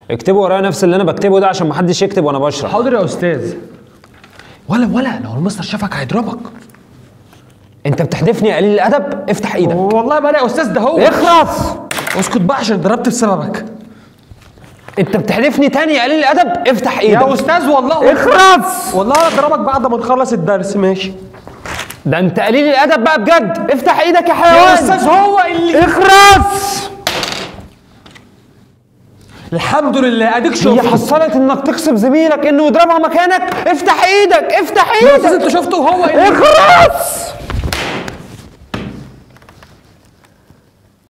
اكتبوا ورايا نفس اللي انا بكتبه ده عشان محدش يكتب وانا بشرح حاضر يا استاذ ولا ولا لو المستر شافك هيضربك انت بتحدفني يا قليل الادب افتح ايدك والله ما انا يا استاذ ده هو اخرس اسكت بقى عشان ضربت بسببك انت بتحدفني تاني يا قليل الادب افتح ايدك يا استاذ والله اخرس والله اضربك بعد ما نخلص الدرس ماشي ده انت قليل الادب بقى بجد افتح ايدك يا يا حيوان استاذ هو اللي اخرس الحمد لله اديك هي شفت حصلت انك تغصب زميلك انه يضربها مكانك افتح ايدك افتح يا ايدك استاذ انت شفته هو اللي اخرس